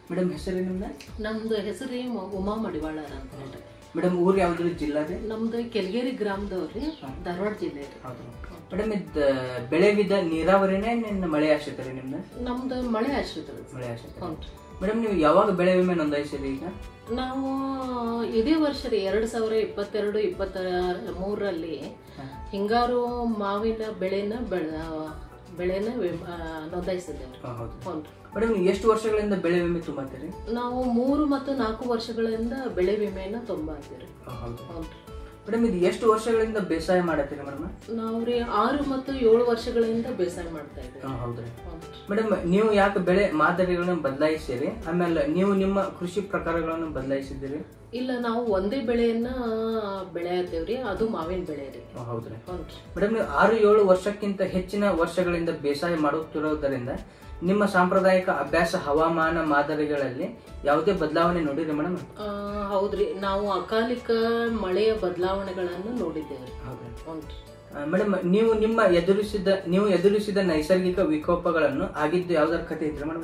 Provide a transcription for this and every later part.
Madam ಹೆಸರು ನಿಮ್ದು ನಮ್ದು ಹೆಸರು ಉಮಾ ಮಡಿವಾಳರ ಅಂತ ಹೇಳ್ರಿ ಮೇಡಮ್ ಊರು ಯಾವ್ದು ಜಿಲ್ಲಾ ರೀ ನಮ್ದು ಕೆಳಗೇರಿ ಗ್ರಾಮದವ್ರಿ ಧಾರವಾಡ ಜಿಲ್ಲೆ ರೀ ಹೌದು ಮೇಡಮ್ ಇದು ಬೆಳೆ ವಿಧ ನೀರಾವರಿನೇ ನಿನ್ನ ಮಳೆ ಆಶ್ರಿತ ರೀ ನಿಮ್ದು ನಮ್ದು ಮಳೆ ಆಶ್ರಿತ ಮಳೆ ಆಶ್ರಿತ ಹ್ಞೂ ಮೇಡಮ್ ನೀವು ಯಾವಾಗ ಬೆಳೆ ವಿಮೆ ನೋಂದಾಯಿಸಿರಿ ಈಗ ನಾವು ಇದೇ ವರ್ಷ ರೀ ಎರಡು ಸಾವಿರ ಇಪ್ಪತ್ತೆರಡು ಇಪ್ಪತ್ತ ಮೂರರಲ್ಲಿ ಹಿಂಗಾರು ಮಾವಿನ ಬೆಳೆನ ಬೆಳೆ ಬೆಳೆನ ವಿಮ್- ಆ, ನೋಂದಾಯಿಸಿದ್ದೇವೆ ಹಾ, ಹೌದು ಹ್ಞೂ ಮೇಡಮ್ ನೀವು ಎಷ್ಟು ವರ್ಷಗಳಿಂದ ಬೆಳೆ ವಿಮೆ ತುಂಬತ್ತೀರಿ ನಾವು ಮೂರು ಮತ್ತು ನಾಲ್ಕು ವರ್ಷಗಳಿಂದ ಬೆಳೆ ವಿಮೆಯನ್ನ ತುಂಬಾ ಇದ್ದೀವಿ ಹಾ, ಹೌದು ಹ್ಞೂ ಮೇಡಮ್ ಇದು ಎಷ್ಟು ವರ್ಷಗಳಿಂದ ಬೇಸಾಯ ಮಾಡತ್ತೀರಿ ಮೇಡಮ್ ನಾವು ರೀ ಆರು ಮತ್ತು ಏಳು ವರ್ಷಗಳಿಂದ ಬೇಸಾಯ ಮಾಡ್ತಾ ಇದ್ದೇವೆ ಹೌದ್ರಿ ಹ್ಞೂ ಮೇಡಮ್ ನೀವು ಯಾಕೆ ಬೆಳೆ ಮಾದರಿಗಳನ್ನು ಬದಲಾಯಿಸಿರಿ ಆಮೇಲೆ ನೀವು ನಿಮ್ಮ ಕೃಷಿ ಪ್ರಕಾರಗಳನ್ನು ಬದಲಾಯಿಸಿದ್ದೀರಿ ಇಲ್ಲ ನಾವು ಒಂದೇ ಬೆಳೆಯನ್ನ ಬೆಳೆಯತ್ತೇವ್ರಿ ಅದು ಮಾವಿನ ಬೆಳೆ ರೀ ಹಾ, ಹೌದ್ರಿ ಹ್ಞೂ ಮೇಡಮ್ ನೀವು ಆರು ಏಳು ವರ್ಷಕ್ಕಿಂತ ಹೆಚ್ಚಿನ ವರ್ಷಗಳಿಂದ ಬೇಸಾಯ ಮಾಡುತ್ತಿರೋದರಿಂದ ನಿಮ್ಮ ಸಾಂಪ್ರದಾಯಿಕ ಅಭ್ಯಾಸ ಹವಾಮಾನ ಮಾದರಿಗಳಲ್ಲಿ ಯಾವುದೇ ಬದಲಾವಣೆ ನೋಡಿರಿ ಮೇಡಮ್ ಆ, ಹೌದ್ರಿ ನಾವು ಅಕಾಲಿಕ ಮಳೆಯ ಬದಲಾವಣೆಗಳನ್ನು ನೋಡಿದ್ದೇವೆ ಹೌದ್ರಿ ಹ್ಞೂ ಮೇಡಮ್ ನೀವು ನಿಮ್ಮ ಎದುರಿಸಿದ ನೀವು ಎದುರಿಸಿದ ನೈಸರ್ಗಿಕ ವಿಕೋಪಗಳನ್ನು ಆಗಿದ್ದು ಯಾವ್ದಾರ ಕಥೆ ಐತ್ರಿ ಮೇಡಮ್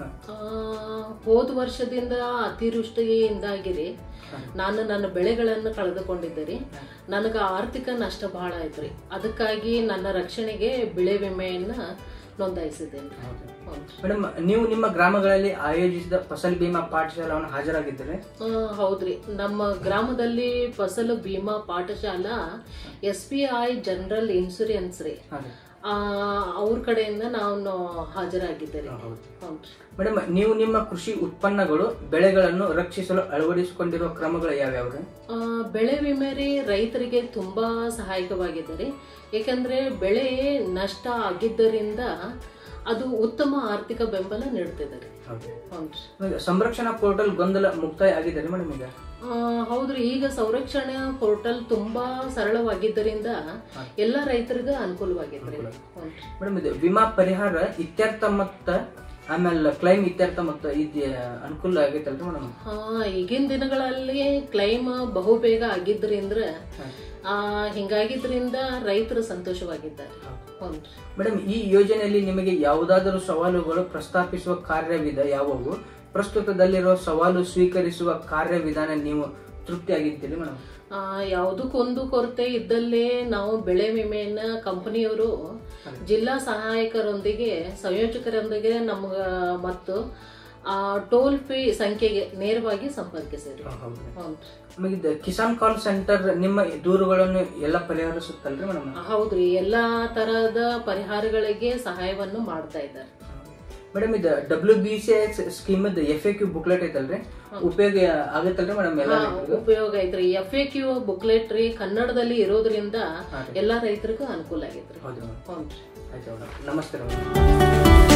ಹೋದ ವರ್ಷದಿಂದ ಅತಿವೃಷ್ಟಿಯಿಂದಾಗಿರಿ ನಾನು ನನ್ನ ಬೆಳೆಗಳನ್ನು ಕಳೆದುಕೊಂಡಿದ್ದೆ ರೀ ನನಗೆ ಆರ್ಥಿಕ ನಷ್ಟ ಬಹಳ ಆಯ್ತ್ರಿ ಅದಕ್ಕಾಗಿ ನನ್ನ ರಕ್ಷಣೆಗೆ ಬೆಳೆ ವಿಮೆಯನ್ನ ನೋಂದಾಯಿಸಿದ್ದೇನೆ ಹ್ಞೂ ಮೇಡಮ್ ನೀವು ನಿಮ್ಮ ಗ್ರಾಮಗಳಲ್ಲಿ ಆಯೋಜಿಸಿದ ಫಸಲ್ ಬಿಮಾ ಪಾಠಶಾಲೆಯನ್ನು ಹಾಜರಾಗಿದ್ದರೆ ಆ, ಹೌದ್ರಿ ನಮ್ಮ ಗ್ರಾಮದಲ್ಲಿ Fasal Bima Pathshala S B I general insurance ರೀ ಆ, ಅವ್ರ ಕಡೆಯಿಂದ ನಾನು ಹಾಜರಾಗಿದ್ದೆ ರೀ ಹ್ಞೂ ಮೇಡಮ್ ನೀವು ನಿಮ್ಮ ಕೃಷಿ ಉತ್ಪನ್ನಗಳು ಬೆಳೆಗಳನ್ನು ರಕ್ಷಿಸಲು ಅಳವಡಿಸಿಕೊಂಡಿರುವ ಕ್ರಮಗಳು ಯಾವ್ಯಾವ್ರಿ ಆ, ಬೆಳೆ ವಿಮೆ ರೀ ರೈತರಿಗೆ ತುಂಬಾ ಸಹಾಯಕವಾಗಿದೆ ರೀ ಏಕೆಂದ್ರೆ ಬೆಳೆ ನಷ್ಟ ಆಗಿದ್ದರಿಂದ ಅದು ಉತ್ತಮ ಆರ್ಥಿಕ ಬೆಂಬಲ ನೀಡ್ತಿದೆ ರೀ ಹ್ಞೂ ಈಗ ಸಂರಕ್ಷಣಾ ಪೋರ್ಟಲ್ ಗೊಂದಲ ಮುಕ್ತಾಯ ಆಗಿದೆ ರೀ ಮೇಡಮ್ ಈಗ ಆ, ಹೌದ್ರಿ ಈಗ ಸಂರಕ್ಷಣಾ ಪೋರ್ಟಲ್ ತುಂಬಾ ಸರಳವಾಗಿದ್ದರಿಂದ ಎಲ್ಲ ರೈತರಿಗೂ ಅನುಕೂಲವಾಗಿದ್ರಿ ಹ್ಞೂ ಮೇಡಮ್ ಇದು ವಿಮಾ ಪರಿಹಾರ ಇತ್ಯರ್ಥ ಮತ್ತ ಆಮೇಲೆ ಕ್ಲೈಮ್ ಇತ್ಯರ್ಥ ಮತ್ತ ಇದು ಅನುಕೂಲ ಆಗೈತಲ್ರಿ ಮೇಡಮ್ ಆ, ಈಗಿನ ದಿನಗಳಲ್ಲಿ ಕ್ಲೈಮ್ ಬಹು ಬೇಗ ಆಗಿದ್ರಿಂದ ಆ, ಹಿಂಗಾಗಿದ್ರಿಂದ ರೈತರು ಸಂತೋಷವಾಗಿದ್ದಾರೆ ಹ್ಞೂ ಮೇಡಮ್ ಈ ಯೋಜನೆಯಲ್ಲಿ ನಿಮಗೆ ಯಾವುದಾದರೂ ಸವಾಲುಗಳು ಪ್ರಸ್ತಾಪಿಸುವ ಕಾರ್ಯವಿಧ ಯಾವುವು ಪ್ರಸ್ತುತದಲ್ಲಿರುವ ಸವಾಲು ಸ್ವೀಕರಿಸುವ ಕಾರ್ಯವಿಧಾನ ನೀವು ತೃಪ್ತಿಯಾಗಿದ್ದೀರಿ ಮೇಡಮ್ ಆ, ಯಾವುದಕ್ಕೊಂದು ಕೊರತೆ ಇದ್ದಲ್ಲೇ ನಾವು ಬೆಳೆ ವಿಮೆಯನ್ನ ಕಂಪನಿಯವರು ಜಿಲ್ಲಾ ಸಹಾಯಕರೊಂದಿಗೆ ಸಂಯೋಜಕರೊಂದಿಗೆ ನಮ್ಗ ಮತ್ತು ಟೋಲ್ ಫ್ರೀ ಸಂಖ್ಯೆಗೆ ನೇರವಾಗಿ ಸಂಪರ್ಕಿಸಿರಿ ಹೌದು ಹ್ಞೂ ನಮಗೆ ಇದು ಕಿಸಾನ್ ಕಾಲ್ ಸೆಂಟರ್ ನಿಮ್ಮ ದೂರುಗಳನ್ನು ಎಲ್ಲ ಪರಿಹರಿಸುತ್ತಲ್ರಿ ಮೇಡಮ್ ಹೌದ್ರಿ ಎಲ್ಲಾ ತರಹದ ಪರಿಹಾರಗಳಿಗೆ ಸಹಾಯವನ್ನು ಮಾಡ್ತಾ ಇದ್ದಾರೆ ಮೇಡಮ್ ಇದು W B C S scheme F A Q booklet ಐತಲ್ರಿ ಉಪಯೋಗ ಆಗತ್ತಲ್ರಿ ಮೇಡಮ್ ಎಲ್ಲ ರೈತರಿಗೂ? ಉಪಯೋಗ ಐತ್ರಿ ಎಫ್ ಎ ಕ್ಯೂ ಬುಕ್ಲೆಟ್ ರೀ ಕನ್ನಡದಲ್ಲಿ ಇರೋದ್ರಿಂದ ಎಲ್ಲಾ ರೈತರಿಗೂ ಅನುಕೂಲ ಆಗೈತ್ರಿ ಹೌದು ಮೇಡಮ್ ಹ್ಞೂ ಆಯ್ತು ಮೇಡಮ್ ನಮಸ್ತೆ ಮೇಡಮ್